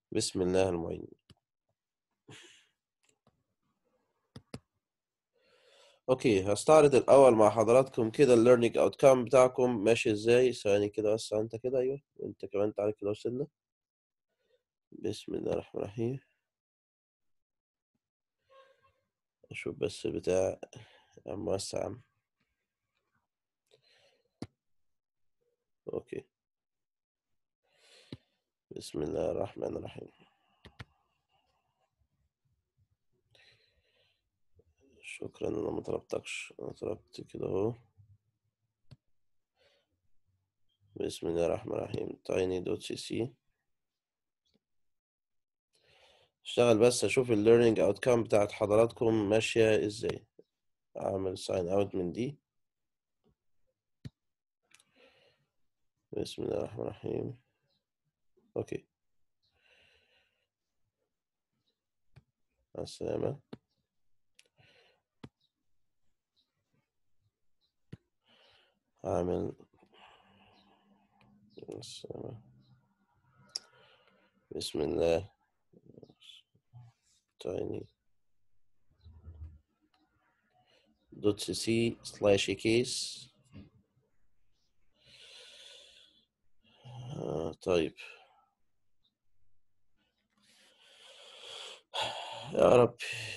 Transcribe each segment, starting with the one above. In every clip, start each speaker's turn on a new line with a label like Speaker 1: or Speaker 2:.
Speaker 1: بسم الله المعين اوكي هستعرض الاول مع حضراتكم كده الليرنينج اوتكم بتاعكم ماشي ازاي ثواني كده بس انت كده ايوه وانت كمان تعالى كده وصلنا بسم الله الرحمن الرحيم اشوف بس بتاع يا عم وسع يا عم اوكي بسم الله الرحمن الرحيم شكرا انا ما طلبتكش انا طلبت كده اهو بسم الله الرحمن الرحيم tiny دوت سي سي اشتغل بس اشوف الليرنينج اوتكم بتاعت حضراتكم ماشية ازاي اعمل ساين اوت من دي بسم الله الرحمن الرحيم اوكي مع السلامة هعمل السلامة. بسم الله tiny دوت سي سي سلاش كيس آه طيب يا رب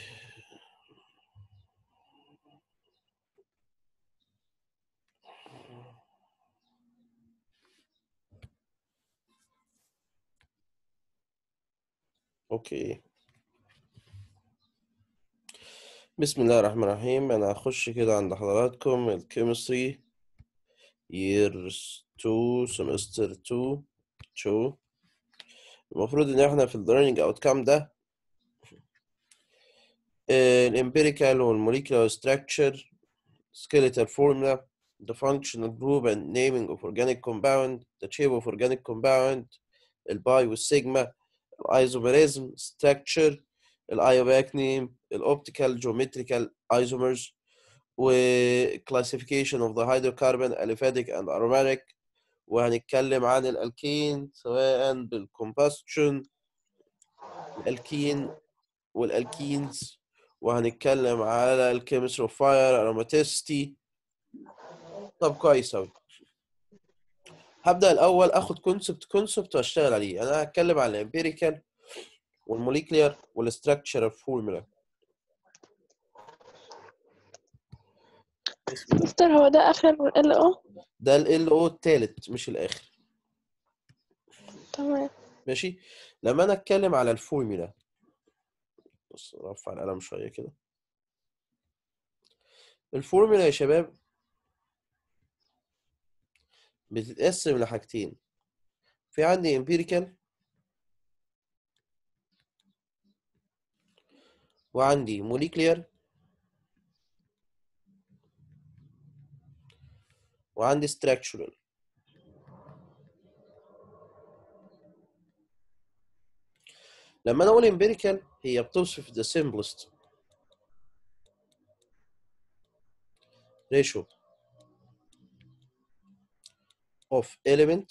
Speaker 1: اوكي بسم الله الرحمن الرحيم انا هخش كده عند حضراتكم الكيمستري year 2 semester 2 2 المفروض ان احنا في الليرنينج اوتكم ده الامبيريكال والموليكولار structure skeletal formula the functional group and naming of organic compound the shape of organic compound الباي والسيجما الايزوميريزم structure الايوباك نيم الاوبتيكال جيومتريكال ايزومرز و classification of the hydrocarbon aliphatic and aromatic وهنتكلم عن الالكين سواء بالcombustion الالكين والالكينز وهنتكلم على الكيمستري اوف فاير اروماتيستي طب كويس اوي هبدا الاول اخد كونسبت كونسبت واشتغل عليه انا هتكلم على الامبيريكال والموليكولار والستراكشر فورمولا
Speaker 2: مستر هو ده اخر ال او
Speaker 1: ده ال او التالت مش الاخر
Speaker 2: تمام
Speaker 1: ماشي لما انا اتكلم على الفورمولا بص رفع القلم شويه كده الفورمولا يا شباب بتتقسم لحاجتين في عندي امبيريكال وعندي موليكولار وعندي structural لما انا اقول empirical هي بتوصف the simplest ratio of element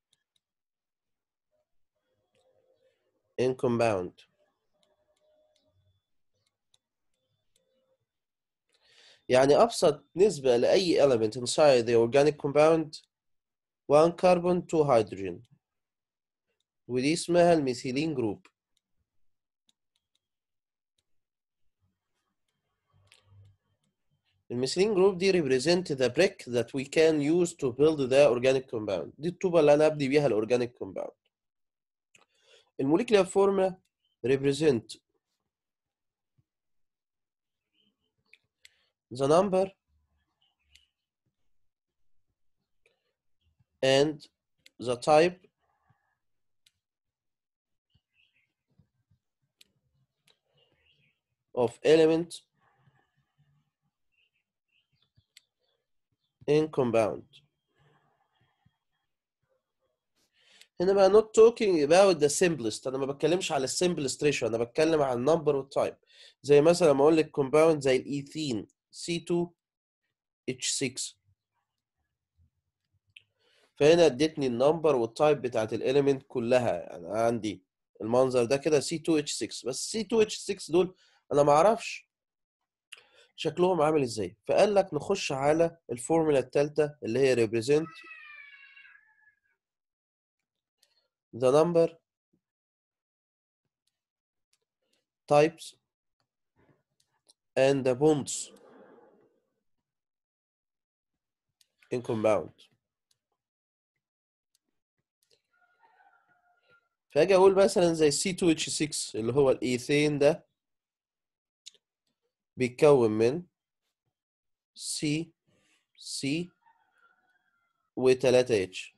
Speaker 1: in compound يعني أبسط نسبة لأي element inside the organic compound 1 carbon 2 hydrogen ودي اسمها الميثيلين جروب الميثيلين جروب دي represent the brick that we can use to build the organic compound دي الطوبة اللي أنا أبني بيها الأورجانيك compound الموليكولار formula represent the number and the type of element in compound هنا بقى not talking about the simplest انا ما بتكلمش على السمبلست ريشيو انا بتكلم على النمبر والتايب زي مثلا لما اقول لك compound زي الايثين C2H6 فهنا ادتني النمبر والتايب بتاعت الاليمنت كلها يعني عندي المنظر ده كده C2H6 بس C2H6 دول انا ما اعرفش شكلهم عامل ازاي فقال لك نخش على الفورمولا الثالثه اللي هي represent the number types and the bonds in compound فاجي اقول مثلا زي C2H6 اللي هو الايثين ده بيتكون من C C و3 H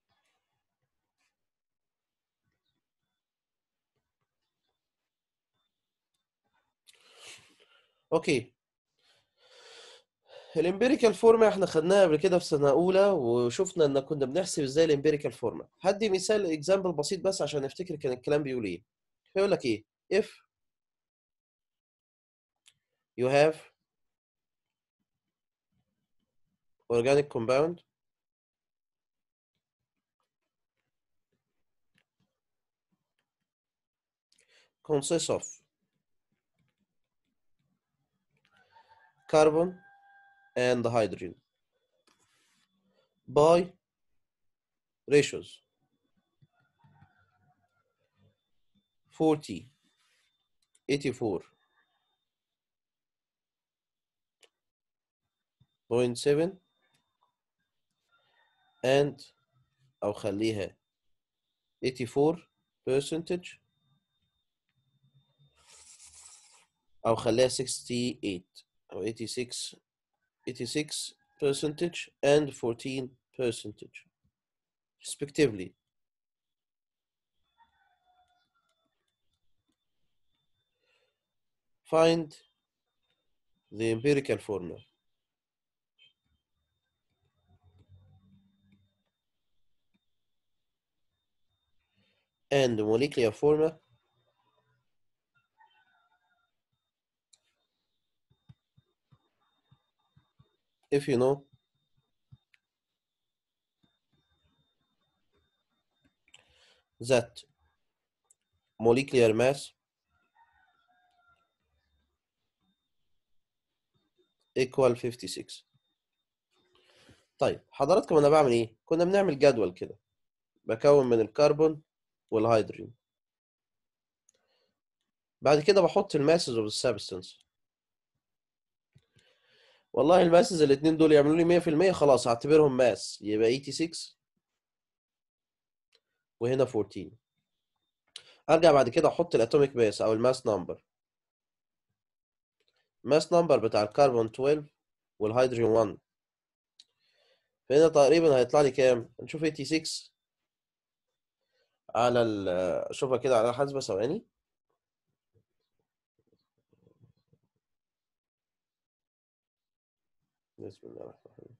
Speaker 1: اوكي الامبيريكال فورما احنا خدناها قبل كده في سنه اولى وشفنا ان كنا بنحسب ازاي الامبيريكال فورما هدي مثال اكزامبل بسيط بس عشان نفتكر كان الكلام بيقول ايه فيقول لك ايه if you have organic compound consists of carbon and hydrogen by ratios 40 84 0.7 and أو خليها 84 percentage أو خليها 68 أو 86 86 percentage and 14 percentage respectively find the empirical formula and the molecular formula if you know that molecular mass equal 56 طيب حضراتكم انا بعمل ايه كنا بنعمل جدول كده بكون من الكربون والهيدروجين بعد كده بحط الماسز اوف السبستنس والله الماسز الاثنين دول يعملوا لي 100% خلاص هعتبرهم ماس يبقى 86 وهنا 14 ارجع بعد كده احط الاتوميك ماس او الماس نمبر ماس نمبر بتاع الكربون 12 والهيدروجين 1 فهنا تقريبا هيطلع لي كام نشوف 86 على ال اشوفها كده على الحاسبه ثواني بسم الله الرحمن الرحيم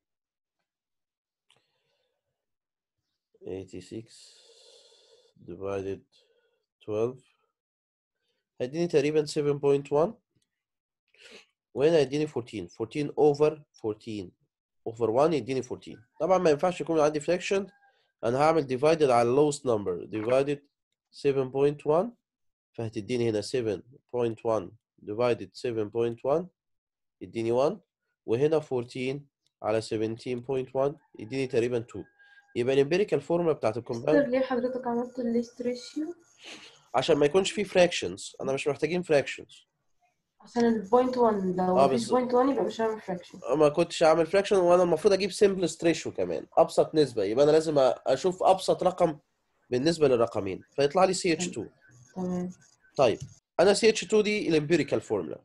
Speaker 1: 86 divided 12 هيديني تقريبا 7.1 وهنا هيديني 14 14 over 14 over 1 يديني 14 طبعا ما ينفعش يكون عندي fraction انا هعمل divided على lowest number divided 7.1 فهتديني هنا 7.1 divided 7.1 يديني 1 وهنا 14 على 17.1 يديني تقريبا 2 يبقى الامبيريكال فورمولا بتاعت
Speaker 3: مستر
Speaker 1: الكومباوند
Speaker 3: ليه حضرتك عملت الليست ريشيو
Speaker 1: عشان ما يكونش فيه فراكشنز انا مش محتاجين فراكشنز
Speaker 3: عشان البوينت 1 لو
Speaker 1: آه،
Speaker 3: مفيش
Speaker 1: بالظبط.
Speaker 3: بوينت 1 يبقى مش هعمل فراكشن
Speaker 1: ما كنتش اعمل فراكشن وانا المفروض اجيب سمبلست ريشيو كمان ابسط نسبه يبقى انا لازم اشوف ابسط رقم بالنسبه للرقمين فيطلع لي سي اتش 2
Speaker 3: تمام
Speaker 1: طيب انا سي اتش 2 دي الامبيريكال فورمولا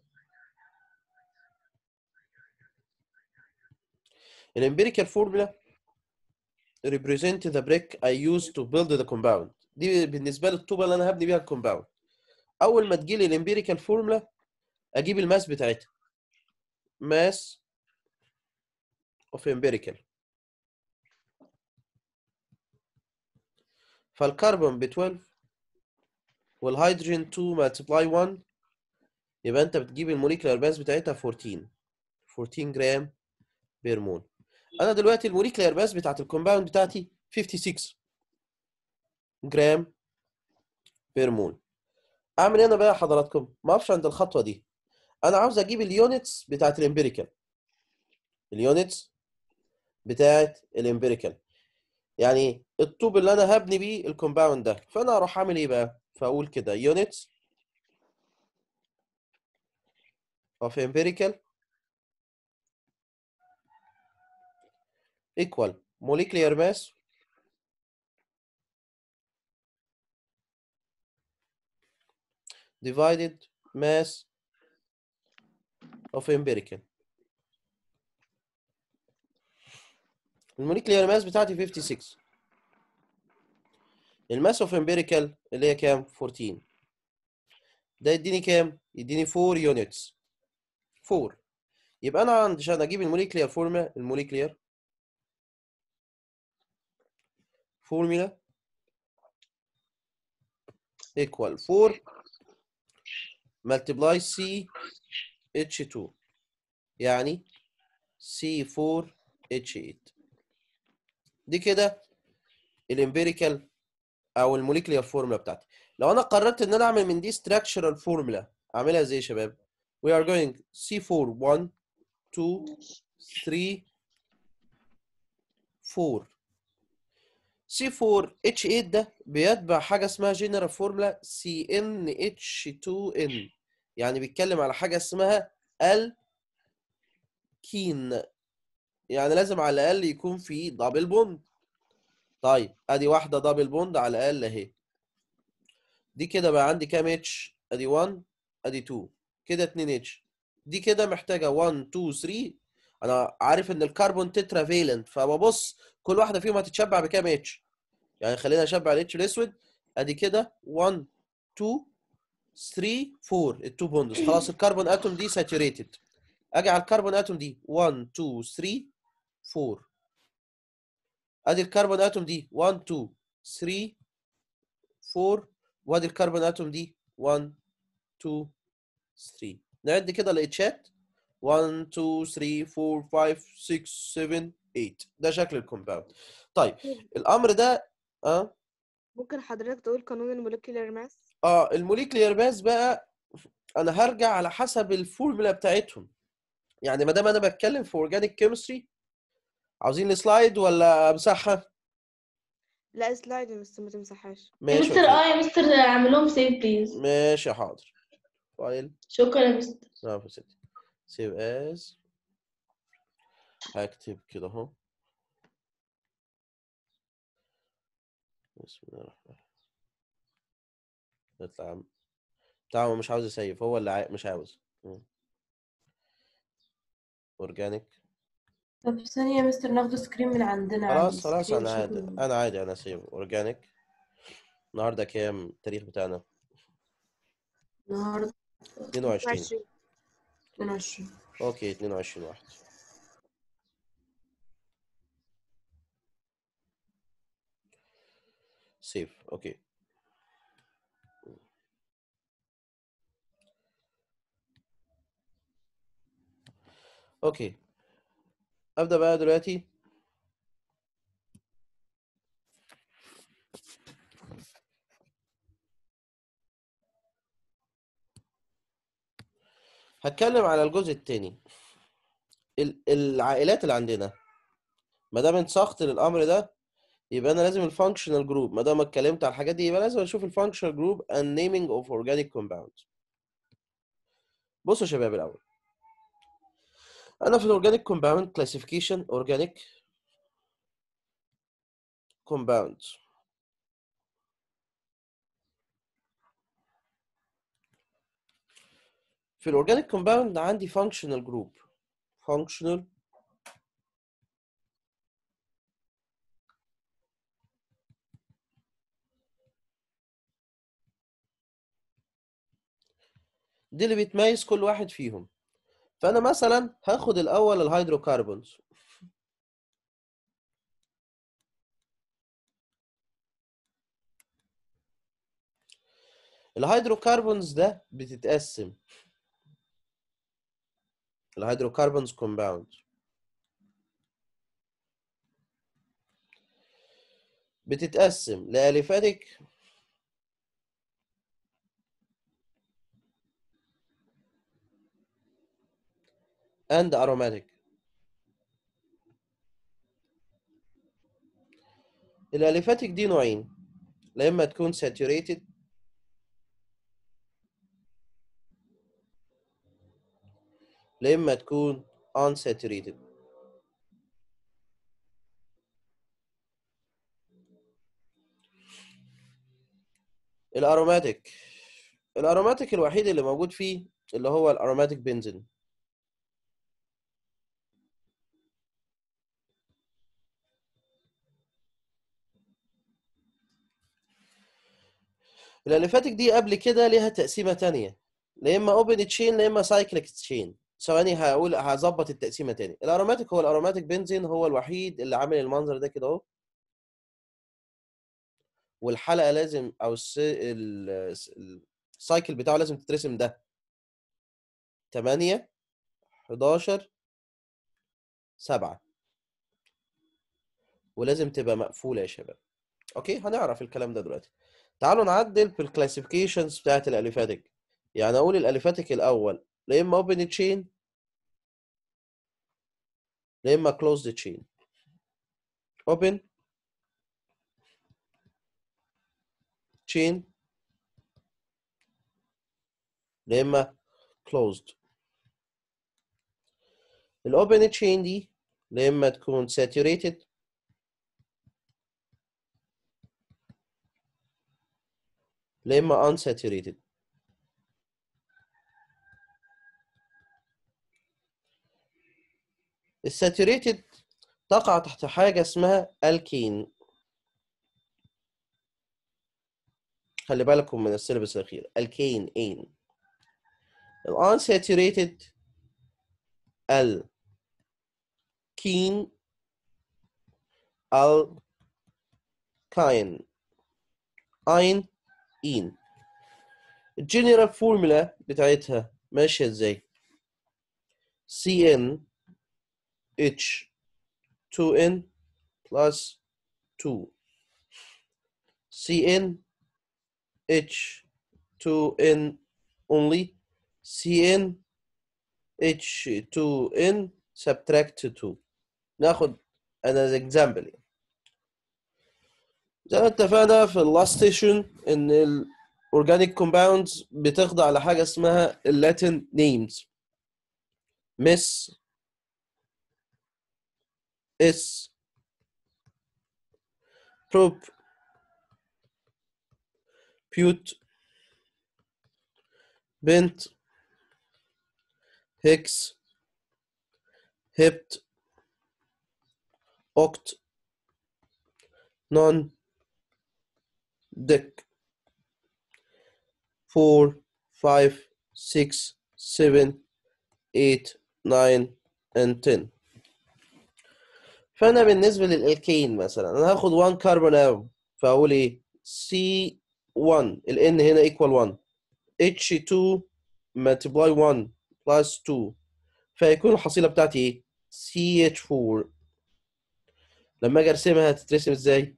Speaker 1: الامبيريكال فورمولا represent the brick I use to build the compound دي بالنسبه لي الطوبه اللي انا هبني بيها الكومباوند اول ما تجي لي الامبيريكال فورمولا اجيب الماس بتاعتها ماس of empirical فالكربون ب 12 والهيدروجين 2 ملتبلاي 1 يبقى انت بتجيب الموليكولار ماس بتاعتها 14 14 جرام بير مول انا دلوقتي الموليكولار ماس بتاعت الكومباوند بتاعتي 56 جرام بير مول اعمل ايه انا بقى يا حضراتكم ما اقفش عند الخطوه دي انا عاوز اجيب اليونتس بتاعت الامبيريكال اليونتس بتاعت الامبيريكال يعني الطوب اللي انا هبني بيه الكومباوند ده فانا اروح اعمل ايه بقى فاقول كده يونتس of empirical equal molecular mass divided mass of empirical الموليكيولار ماس بتاعتي 56 الماس اوف امبيريكال اللي هي كام 14 ده يديني كام يديني 4 يونتس 4 يبقى انا عندي عشان اجيب الموليكيولار فورمولا الموليكيولار فورمولا equal 4 multiply C H2 يعني C4H8 دي كده الامبيريكال او الموليكيولار فورمولا بتاعتي لو انا قررت ان انا اعمل من دي structural فورمولا اعملها ازاي يا شباب we are going C4 1 2 3 4 C4H8 ده بيتبع حاجة اسمها جنرال فورمولا CnH2n يعني بيتكلم على حاجة اسمها الكين يعني لازم على الأقل يكون في دبل بوند طيب ادي واحدة دبل بوند على الأقل اهي دي كده بقى عندي كام اتش ادي 1 ادي 2 كده 2 اتش دي كده محتاجة 1 2 3 انا عارف ان الكربون تترا فيلنت فببص كل واحدة فيهم هتتشبع بكام اتش يعني خلينا نشبع الاتش الاسود ادي كده 1 2 3 4 التو بوندز خلاص الكربون اتوم دي ساتوريتد اجي على الكربون اتوم دي 1 2 3 4 ادي الكربون اتوم دي 1 2 3 4 وادي الكربون اتوم دي 1 2 3 نعد كده الاتشات 1 2 3 4 5 6 7 8 ده شكل الكومباوند طيب الامر ده اه
Speaker 4: ممكن حضرتك تقول قانون المولكيولار ماس
Speaker 1: اه الموليكيولار ماس بقى انا هرجع على حسب الفورمولا بتاعتهم يعني ما دام انا بتكلم في اورجانيك كيمستري عاوزين السلايد ولا امسحها
Speaker 4: لا سلايد بس ما تمسحهاش
Speaker 1: ماشي
Speaker 2: مستر
Speaker 1: أوكي.
Speaker 2: اه يا مستر اعمل لهم سيف بليز
Speaker 1: ماشي حاضر فايل
Speaker 2: شكرا يا مستر
Speaker 1: نعم يا ستي سيف از هكتب كده اهو بسم الله الرحمن الرحيم يطلع عم- بتاع هو مش عاوز يسيف هو اللي عاي... مش عاوز اورجانيك
Speaker 3: طب ثانية يا مستر ناخد سكرين من عندنا عادي
Speaker 1: خلاص خلاص
Speaker 3: سكرين
Speaker 1: انا
Speaker 3: شوت
Speaker 1: عادي
Speaker 3: من-
Speaker 1: انا عادي انا سيف اورجانيك النهارده كام التاريخ بتاعنا
Speaker 3: النهاردة
Speaker 1: 22
Speaker 4: 22
Speaker 3: 22
Speaker 1: اوكي 22 واحد سيف اوكي اوكي ابدا بقى دلوقتي هتكلم على الجزء الثاني العائلات اللي عندنا ما دام انسخت للامر ده يبقى انا لازم الفانكشنال جروب ما دام اتكلمت على الحاجات دي يبقى لازم اشوف الفانكشنال جروب and naming of organic compounds بصوا يا شباب الاول انا في الاورجانيك كومباوند كلاسيفيكيشن اورجانيك كومباوند في الاورجانيك كومباوند عندي فانكشنال جروب فانكشنال دي اللي بتميز كل واحد فيهم فانا مثلا هاخد الاول الهيدروكربونز الهيدروكربونز ده بتتقسم الهيدروكربونز كومباوند بتتقسم لاليفاتيك and aromatic الاليفاتيك دي نوعين لا اما تكون saturated لا اما تكون unsaturated الاروماتيك الاروماتيك الوحيد اللي موجود فيه اللي هو الاروماتيك بنزين الاليفاتيك دي قبل كده ليها تقسيمه تانية لا اما اوبن تشين لا اما سايكليك تشين ثواني هقول هظبط التقسيمه تاني الاروماتيك هو الاروماتيك بنزين هو الوحيد اللي عامل المنظر ده كده اهو والحلقه لازم او الس... ال... السايكل بتاعه لازم تترسم ده 8 11 7 ولازم تبقى مقفوله يا شباب اوكي هنعرف الكلام ده دلوقتي تعالوا نعدل في الكلاسيفيكيشنز بتاعت الاليفاتيك يعني اقول الاليفاتيك الاول لا اما اوبن تشين لا اما كلوزد تشين اوبن تشين لا اما كلوزد الاوبن تشين دي لا اما تكون saturated لا اما unsaturated الساتوريتد تقع تحت حاجة اسمها الكين خلي بالكم من السيلبس الأخير الكين اين الانساتوريتد الكين الكاين اين ان الجنرال فورمولا بتاعتها ماشيه ازاي CN H 2N plus 2 CN H 2N only CN H 2N subtract 2 ناخد انا example يعني. زي ما اتفقنا في اللاست ستيشن ان الاورجانيك كومباوندز بتخضع لحاجه اسمها اللاتين نيمز مس اس بروب بيوت بنت هيكس هبت اوكت نون deck four, five, six, seven, eight, nine, and ten. فأنا بالنسبة للالكين مثلا أنا هاخد 1 كربون أتوم فأقول إيه؟ C1 ال N هنا equal 1 H2 multiply 1 plus 2 فيكون الحصيلة بتاعتي إيه؟ CH4 لما أجي أرسمها هتترسم إزاي؟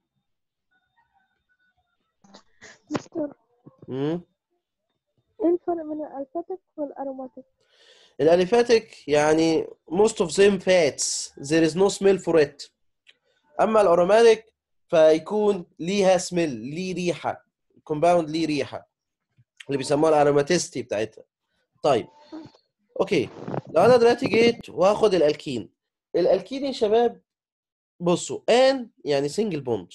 Speaker 4: مستر
Speaker 1: مم؟
Speaker 4: ايه الفرق بين الالفاتيك والاروماتيك
Speaker 1: الاليفاتيك يعني most of them fats there is no smell for it اما الاروماتيك فيكون ليها سميل ليه ريحه كومباوند ليه ريحه اللي بيسموها الاروماتيستي بتاعتها طيب اوكي لو انا دلوقتي جيت واخد الالكين الالكين يا شباب بصوا ان يعني سنجل بوند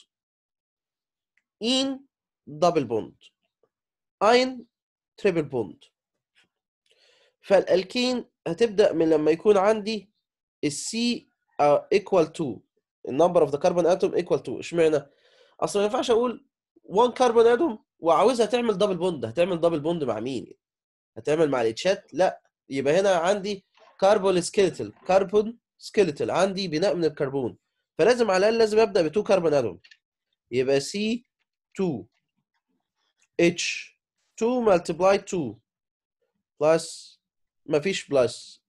Speaker 1: ان دبل بوند اين تريبل بوند فالالكين هتبدا من لما يكون عندي السي ايكوال 2 النمبر اوف ذا كربون اتوم ايكوال 2 اشمعنى اصل ما ينفعش اقول 1 كربون اتوم وعاوزها تعمل دبل بوند هتعمل دبل بوند مع مين هتعمل مع الاتشات لا يبقى هنا عندي كربون سكيلتل كربون سكيلتل عندي بناء من الكربون فلازم على الاقل لازم ابدا ب 2 كربون اتوم يبقى سي 2 H 2 multiply 2 plus مفيش بلس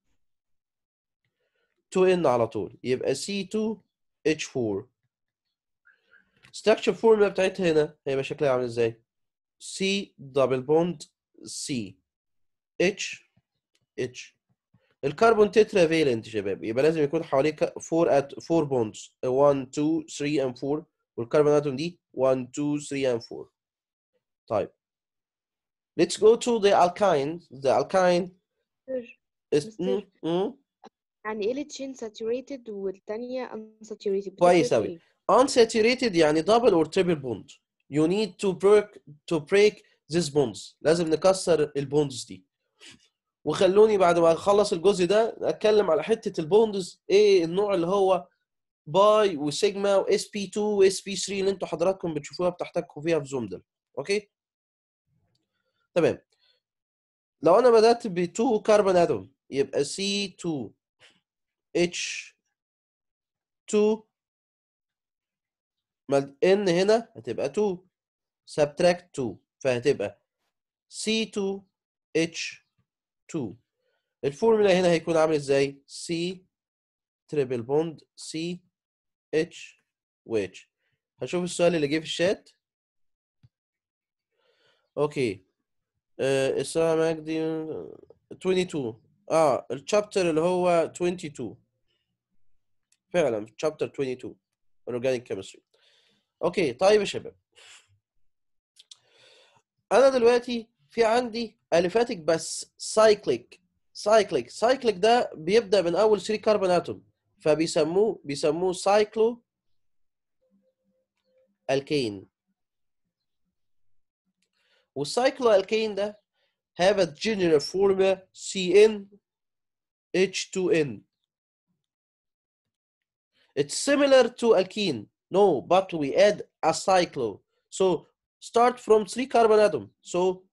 Speaker 1: 2N على طول يبقى C2 H4 structure formula بتاعتها هنا هيبقى شكلها عامل ازاي؟ C double bond C H H الكربون تترا فالنت يا شباب يبقى لازم يكون حواليه 4 ات 4 بوندز 1 2 3 and 4 والكربون اتوم دي 1 2 3 and 4 طيب let's go to the alkyne the alkyne is
Speaker 5: مستر.
Speaker 1: mm, mm,
Speaker 5: يعني ايه التشين ساتوريتد والتانية unsaturated
Speaker 1: كويس
Speaker 5: بتفرق
Speaker 1: أوي.
Speaker 5: في إيه؟
Speaker 1: unsaturated يعني double or triple bond you need to break to break these bonds لازم نكسر البوندز دي وخلوني بعد ما اخلص الجزء ده اتكلم على حته البوندز ايه النوع اللي هو باي وسيجما واس بي 2 واس بي 3 اللي انتوا حضراتكم بتشوفوها بتحتكوا فيها في زومدل اوكي تمام لو انا بدات ب 2 كربون اتوم يبقى سي 2 اتش 2 ما ان هنا هتبقى 2 subtract 2 فهتبقى C2H2 الفورمولا هنا هيكون عامل ازاي C تريبل بوند C H و H هشوف السؤال اللي جه في الشات اوكي آه اسراء مجدي 22 اه الشابتر اللي هو 22 فعلا شابتر 22 اورجانيك كيمستري اوكي طيب يا شباب انا دلوقتي في عندي اليفاتيك بس سايكليك سايكليك سايكليك ده بيبدا من اول 3 كربون اتوم فبيسموه بيسموه سايكلو الكين والسايكلو الكين ده have a general formula CN H2N it's similar to alkene no but we add a cyclo so start from 3 carbon atom so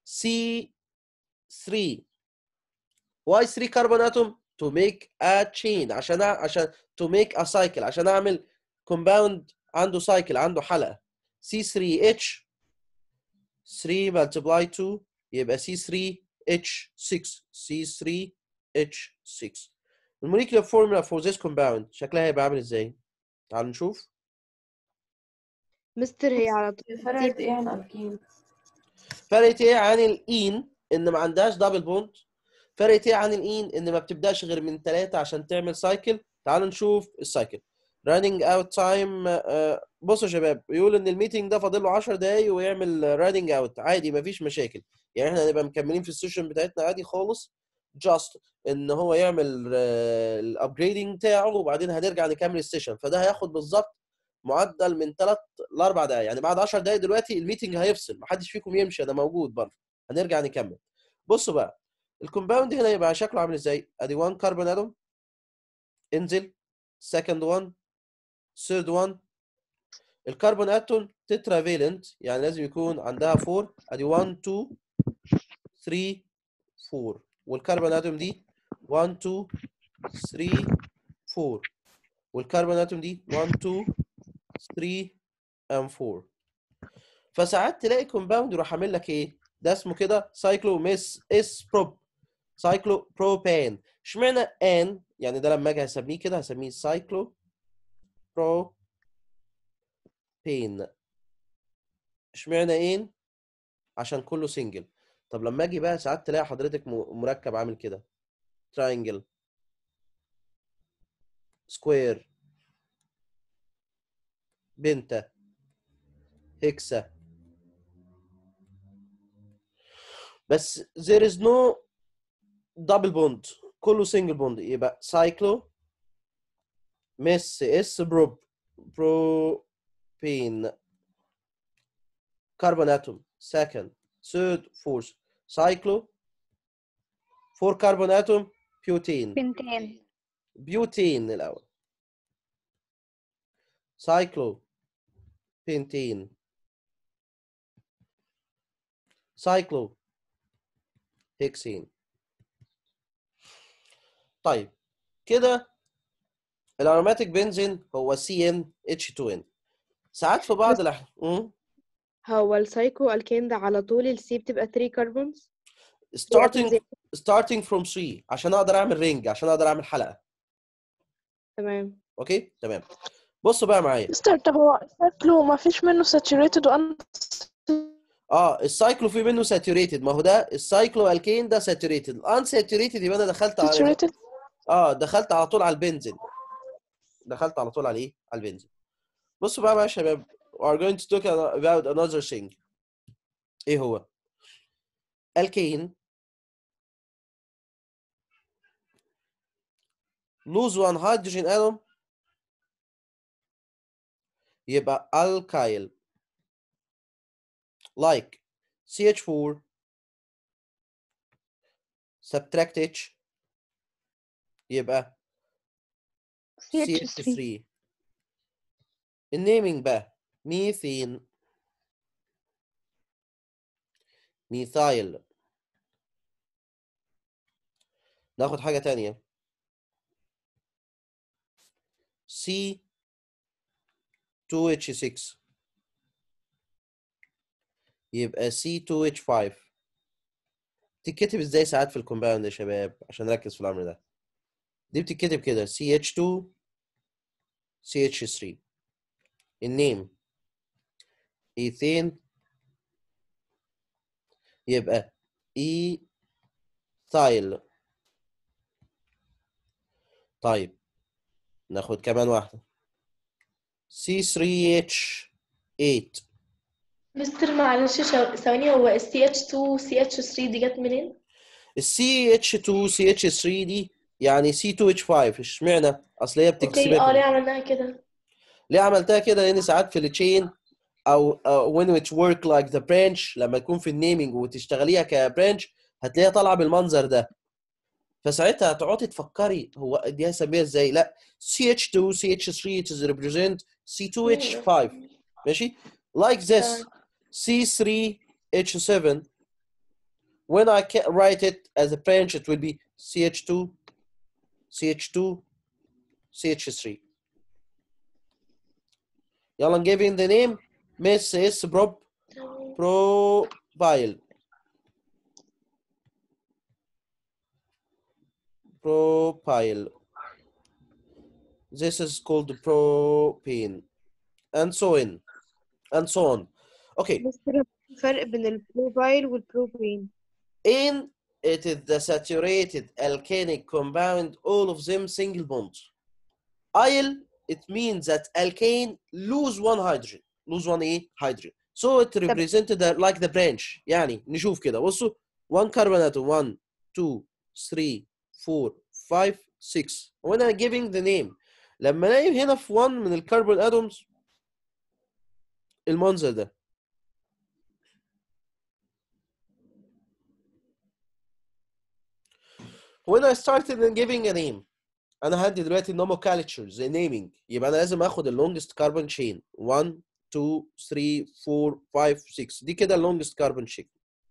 Speaker 1: C3 why 3 carbon atom to make a chain عشان أع- عشان to make a cycle عشان اعمل compound عنده cycle عنده حلقة C3H 3 multiply 2 يبقى C3H6 C3H6 الموليكيولر فورمولا for this compound شكلها هيبقى عامل ازاي؟ تعالوا نشوف
Speaker 5: مستر هي على طول
Speaker 3: فرقت ايه عن الكين
Speaker 1: فرقت ايه عن الاين ان ما عندهاش دبل بوند فرقت ايه عن الاين ان ما بتبداش غير من ثلاثة عشان تعمل سايكل تعالوا نشوف السايكل running out time آه، بصوا يا شباب بيقول ان الميتنج ده فاضل له 10 دقايق ويعمل running out عادي مفيش مشاكل يعني احنا هنبقى مكملين في السيشن بتاعتنا عادي خالص جاست ان هو يعمل الابجريدنج بتاعه وبعدين هنرجع نكمل السيشن فده هياخد بالظبط معدل من 3 ل 4 دقايق يعني بعد 10 دقايق دلوقتي الميتنج هيفصل محدش فيكم يمشي انا موجود برضه هنرجع نكمل بصوا بقى الكومباوند هنا يبقى شكله عامل ازاي ادي 1 كربون اتوم انزل second one third one الكربون اتوم تترا فالنت يعني لازم يكون عندها 4 ادي 1 2 3 4 والكربون اتوم دي 1 2 3 4 والكربون اتوم دي 1 2 3 and 4 فساعات تلاقي كومباوند يروح عامل لك ايه ده اسمه كده سايكلو ميس اس بروب سايكلو بروبان اشمعنى ان يعني ده لما اجي هسميه كده هسميه سايكلو برو بين اشمعنى ان عشان كله سنجل طب لما اجي بقى ساعات تلاقي حضرتك م- مركب عامل كده تراينجل سكوير بنتا هيكسا بس there is no double bond كله single bond يبقى سايكلو مس اس بروب بروبين كربون اتوم second third fourth سايكلو فور كربون اتوم بيوتين
Speaker 6: بنتين
Speaker 1: بيوتين الاول سايكلو بنتين سايكلو هيكسين طيب كده الاروماتيك بنزين هو سي ان اتش 2 ان ساعات في بعض الاحيان
Speaker 5: هو السايكو الكين ده على طول السي بتبقى 3 كربونز
Speaker 1: starting starting from 3 عشان اقدر اعمل رينج عشان اقدر اعمل حلقه
Speaker 5: تمام
Speaker 1: اوكي تمام بصوا بقى معايا
Speaker 4: مستر طب هو شكله ما فيش منه saturated و
Speaker 1: اه السايكلو في منه ساتوريتد ما هو ده السايكلو الكين ده ساتوريتد الان ساتوريتد يبقى انا دخلت على
Speaker 4: saturated
Speaker 1: اه دخلت على طول على البنزين دخلت على طول على ايه على البنزين بصوا بقى بقى يا شباب we are going to talk about another thing ايه هو الكين lose one hydrogen atom يبقى alkyl like CH4 subtract H يبقى
Speaker 4: CH3
Speaker 1: CH3 النيمينج بقى ميثين ميثايل ناخد حاجة تانية C 2H6 يبقى C2H5 تتكتب ازاي ساعات في الكومباوند يا شباب عشان نركز في الامر ده دي بتتكتب كده CH2 CH3 النيم ايثين يبقى ايثايل طيب ناخد كمان واحدة C3H8
Speaker 2: مستر معلش شو- ثواني هو ال CH2 CH3 دي جت منين؟
Speaker 1: ال CH2 CH3 دي يعني C2H5 اشمعنى؟ اصل هي
Speaker 2: اوكي اه ليه
Speaker 1: بتكسبها
Speaker 2: عملناها كده؟
Speaker 1: ليه عملتها كده؟ لان ساعات في التشين او أو when it work like the branch لما تكون في النيمينج وتشتغليها كبرانش هتلاقيها طالعه بالمنظر ده فساعتها هتقعدي تفكري هو دي هسميها ازاي؟ لا CH2 CH3 it is represent C2H5 ماشي؟ like this
Speaker 2: تمام.
Speaker 1: C3H7 when I ca- write it as a branch it will be CH2 CH2 CH3 يلا giving the name Miss S prop propyl propyl this is called propane and so on and so on okay
Speaker 5: مستر فرق بين البروبايل والبروبين
Speaker 1: in it is the saturated alkanic compound all of them single bond Aryl it means that alkane lose one hydrogen lose one ايه hydrogen so it represented the, like the branch يعني نشوف كده بصوا one carbon atom 1 2 3 4 5 6 when I'm giving the name لما الاقي هنا في 1 من الكربون اتومز المنظر ده when I started in giving a name انا هدي دلوقتي nomenclatures naming يبقى انا لازم اخد ال longest carbon chain 1 2 3 4 5 6 دي كده ال longest carbon chain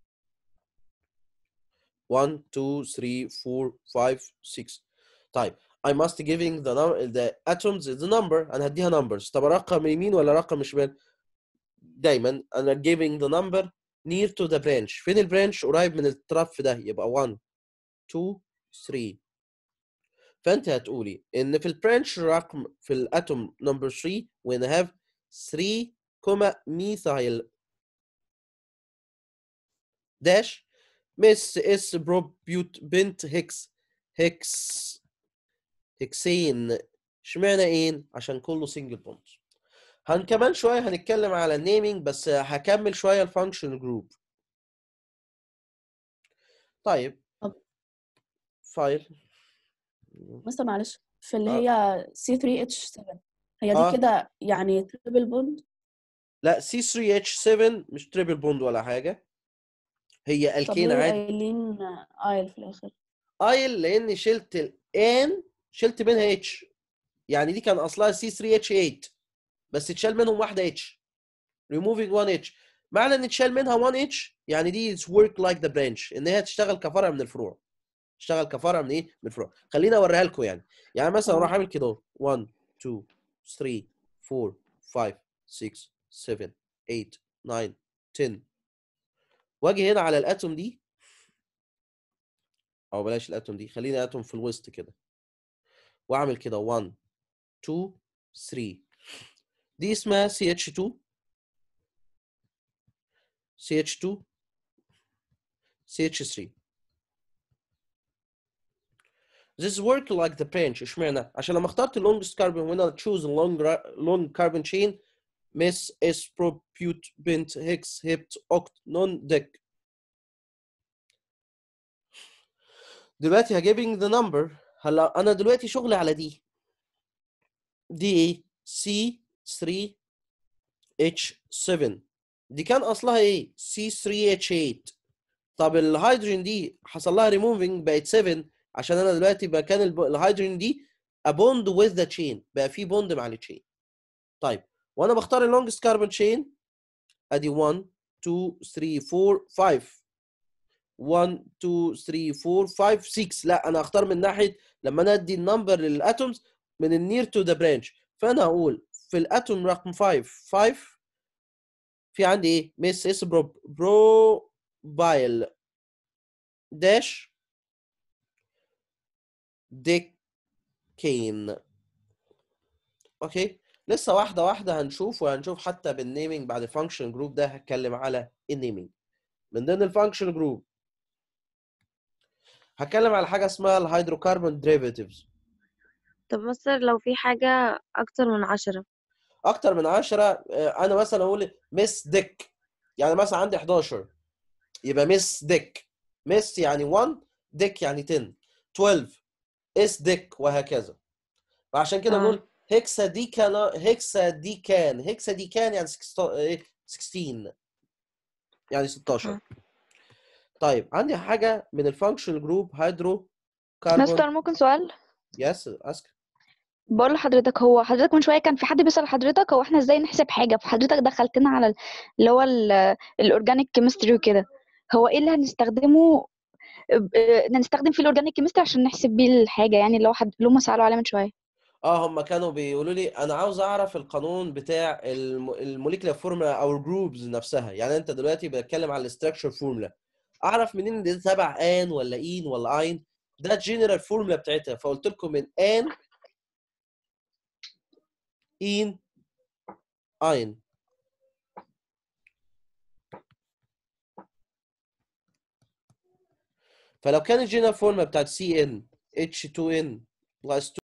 Speaker 1: 1 2 3 4 5 6 طيب I must giving the number the atoms the number انا هديها numbers طب رقم يمين ولا رقم شمال دايما انا giving the number near to the branch فين البرانش قريب من الطرف ده يبقى 1 2 3 فانت هتقولي ان في البرانش رقم في الاتوم نمبر 3 when I have 3 كوما ميثايل داش مس اس بروبيوت بنت هيكس هيكس هيكسين اشمعنى ايه عشان كله سنجل بوند هن كمان شويه هنتكلم على النيمينج بس هكمل شويه الفانكشن جروب طيب
Speaker 6: طب.
Speaker 1: فايل
Speaker 6: مثلا معلش في اللي
Speaker 1: آه.
Speaker 6: هي C3H7 هي دي
Speaker 1: آه.
Speaker 6: كده يعني تريبل بوند
Speaker 1: لا C3H7 مش تريبل بوند ولا حاجه هي
Speaker 6: طب
Speaker 1: الكين
Speaker 6: ليه
Speaker 1: عادي
Speaker 6: قايلين ايل في الاخر
Speaker 1: ايل لان شلت الان شلت منها اتش يعني دي كان اصلها C3H8 بس اتشال منهم واحده اتش removing one اتش معنى ان اتشال منها 1 اتش يعني دي work like the branch ان هي تشتغل كفرع من الفروع تشتغل كفرع من ايه من الفروع خليني اوريها لكم يعني يعني مثلا
Speaker 6: آه.
Speaker 1: اروح اعمل كده 1 2 3 4 5 6 7 8 9 10 واجي هنا على الاتوم دي او بلاش الاتوم دي خليني اتوم في الوسط كده واعمل كده 1 2 3 دي اسمها CH2 CH2 CH3 This work like the branch اشمعنى؟ عشان لما اخترت longest carbon when I choose a long ra- long carbon chain mis s propute bent hex hept oct non dec دلوقتي هجيبing the number هلا انا دلوقتي شغلي على دي دي ايه C3 H7 دي كان اصلها ايه C3H8 طب الهيدروجين دي حصل لها ريموفينج بقت 7 عشان انا دلوقتي بقى كان الب- الهيدروجين دي ابوند with the chain بقى في بوند مع التشين طيب وانا بختار اللونجست كاربون تشين ادي 1 2 3 4 5 1 2 3 4 5 6 لا انا اختار من ناحيه لما انا ادي النمبر للاتومز من النير تو ذا برانش فانا هقول في الاتوم رقم 5 5 في عندي ايه مس اس برو برو بايل داش ديكين اوكي لسه واحده واحده هنشوف وهنشوف حتى بالنيمينج بعد الفانكشن جروب ده هتكلم على النيمينج من ضمن الفانكشن جروب هتكلم على حاجه اسمها الهيدروكربون ديريفاتيفز
Speaker 7: طب مستر لو في حاجة أكتر من عشرة
Speaker 1: اكتر من 10 انا مثلا اقول مس ديك يعني مثلا عندي 11 يبقى مس ديك مس يعني 1 ديك يعني 10 12 اس ديك وهكذا فعشان كده
Speaker 7: آه.
Speaker 1: بنقول هيكسا دي كان هيكسا دي كان هيكسا دي كان يعني 16 إيه؟ 16 يعني 16
Speaker 7: آه.
Speaker 1: طيب عندي حاجه من الفانكشن جروب هيدرو كربون
Speaker 8: مستر ممكن سؤال
Speaker 1: يس اسك
Speaker 8: بقول لحضرتك هو حضرتك من شويه كان في حد بيسأل حضرتك هو احنا ازاي نحسب حاجه فحضرتك دخلتنا على ال- اللي هو الاورجانيك كيمستري وكده هو ايه اللي هنستخدمه ب- آه، نستخدم فيه الاورجانيك كيمستري عشان نحسب بيه الحاجه يعني اللي هو حد اللي هم سألوا عليه من شويه
Speaker 1: اه هم كانوا بيقولوا لي انا عاوز اعرف القانون بتاع الموليكولا فورمولا او الجروبز نفسها يعني انت دلوقتي بتكلم على الاستراكشر فورمولا اعرف منين ان دي تبع ان ولا اين ولا اين ده الجنرال فورمولا بتاعتها فقلت لكم من ان ان اين فلو كان الجنرال فورمولا بتاعت سي ان اتش 2 ان بلس